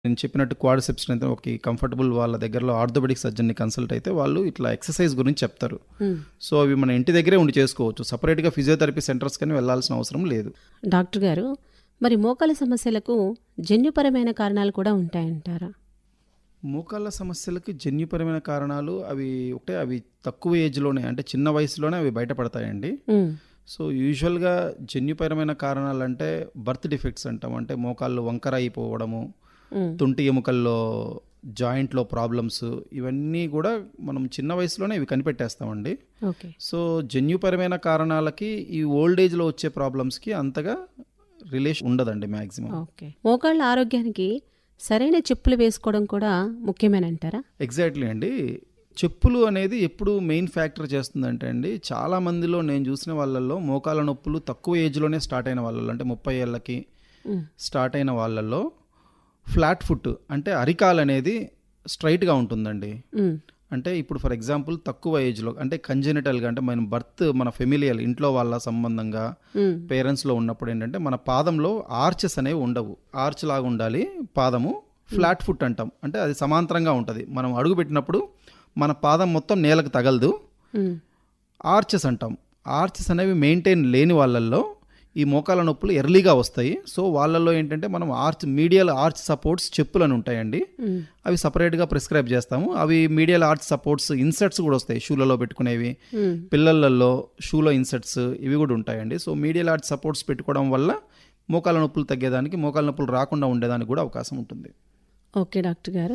నేను చెప్పినట్టు క్వాడ్రిసెప్స్ అయితే ఒక కంఫర్టబుల్ వాళ్ళ దగ్గరలో ఆర్థోపెడిక్ సర్జన్ని కన్సల్ట్ అయితే వాళ్ళు ఇట్లా ఎక్సర్సైజ్ గురించి చెప్తారు సో అవి మన ఇంటి దగ్గరే ఉండి చేసుకోవచ్చు సపరేట్గా ఫిజియోథెరపీ సెంటర్స్ కానీ వెళ్ళాల్సిన అవసరం లేదు డాక్టర్ గారు మరి మోకాల సమస్యలకు జన్యుపరమైన కారణాలు కూడా ఉంటాయంటారా మోకాళ్ళ సమస్యలకి జన్యుపరమైన కారణాలు అవి ఒకటే అవి తక్కువ ఏజ్లోనే అంటే చిన్న వయసులోనే అవి బయటపడతాయండి ఉమ్, సో యూజువల్గా జన్యుపరమైన కారణాలు అంటే బర్త్ డిఫెక్ట్స్ అంటాం అంటే మోకాళ్ళు వంకర అయిపోవడము ఉమ్, తుంటి ఎముకల్లో జాయింట్లో ప్రాబ్లమ్స్ ఇవన్నీ కూడా మనం చిన్న వయసులోనే ఇవి కనిపెట్టేస్తామండి ఓకే సో జన్యుపరమైన కారణాలకి ఈ ఓల్డ్ ఏజ్లో వచ్చే ప్రాబ్లమ్స్కి అంతగా రిలేషన్ ఉండదండి మ్యాక్సిమం ఓకే మోకాళ్ళ ఆరోగ్యానికి సరైన చెప్పులు వేసుకోవడం కూడా ముఖ్యమేనంటారా ఎగ్జాక్ట్లీ అండి చెప్పులు అనేది ఎప్పుడు మెయిన్ ఫ్యాక్టర్ చేస్తుందంటే అండి చాలా మందిలో నేను చూసిన వాళ్ళల్లో మోకాల నొప్పులు తక్కువ ఏజ్లోనే స్టార్ట్ అయిన వాళ్ళలో అంటే ముప్పై ఏళ్ళకి ఉమ్, స్టార్ట్ అయిన వాళ్ళల్లో ఫ్లాట్ ఫుట్ అంటే అరికాలు అనేది స్ట్రైట్గా ఉంటుందండి ఉమ్, అంటే ఇప్పుడు ఫర్ ఎగ్జాంపుల్ తక్కువ ఏజ్లో అంటే కంజెనిటల్గా అంటే మన బర్త్ మన ఫెమిలియల్ ఇంట్లో వాళ్ళ సంబంధంగా ఉమ్, పేరెంట్స్లో ఉన్నప్పుడు ఏంటంటే మన పాదంలో ఆర్చెస్ అనేవి ఉండవు ఆర్చ్ లాగా ఉండాలి పాదము ఫ్లాట్ ఫుట్ అంటాం అంటే అది సమాంతరంగా ఉంటుంది మనం అడుగు పెట్టినప్పుడు మన పాదం మొత్తం నేలకు తగలదు ఉమ్, ఆర్చెస్ అంటాం ఆర్చెస్ అనేవి మెయింటైన్ లేని వాళ్ళల్లో ఈ మోకాల నొప్పులు ఎర్లీగా వస్తాయి సో వాళ్ళల్లో ఏంటంటే మనం ఆర్చ్ మీడియల్ ఆర్చ్ సపోర్ట్స్ చెప్పులు అని ఉంటాయండి ఉమ్, అవి సపరేట్గా ప్రిస్క్రైబ్ చేస్తాము అవి మీడియల్ ఆర్చ్ సపోర్ట్స్ ఇన్సర్ట్స్ కూడా వస్తాయి షూలలో పెట్టుకునేవి ఉమ్, పిల్లలలో షూలో ఇన్సర్ట్స్ ఇవి కూడా ఉంటాయండి సో మీడియల్ ఆర్చ్ సపోర్ట్స్ పెట్టుకోవడం వల్ల మోకాల నొప్పులు తగ్గేదానికి మోకాల నొప్పులు రాకుండా ఉండేదానికి కూడా అవకాశం ఉంటుంది ఓకే డాక్టర్ గారు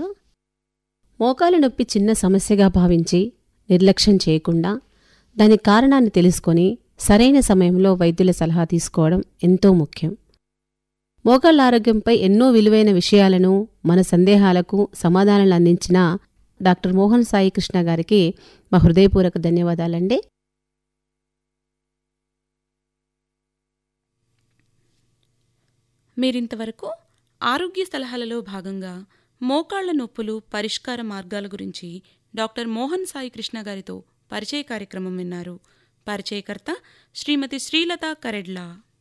మోకాలు నొప్పి చిన్న సమస్యగా భావించి నిర్లక్ష్యం చేయకుండా దాని కారణాన్ని తెలుసుకొని సరైన సమయంలో వైద్యుల సలహా తీసుకోవడం ఎంతో ముఖ్యం మోకాళ్ళ ఆరోగ్యంపై ఎన్నో విలువైన విషయాలను మన సందేహాలకు సమాధానాలు అందించిన డాక్టర్ మోహన్ సాయి కృష్ణ గారికి మా హృదయపూర్వక ధన్యవాదాలండి మీరింతవరకు ఆరోగ్య సలహాలలో భాగంగా మోకాళ్ల నొప్పులు పరిష్కార మార్గాల గురించి డాక్టర్ మోహన్ సాయి కృష్ణ గారితో పరిచయ కార్యక్రమం విన్నారు పరిచయకర్త శ్రీమతి శ్రీలత కరెడ్లా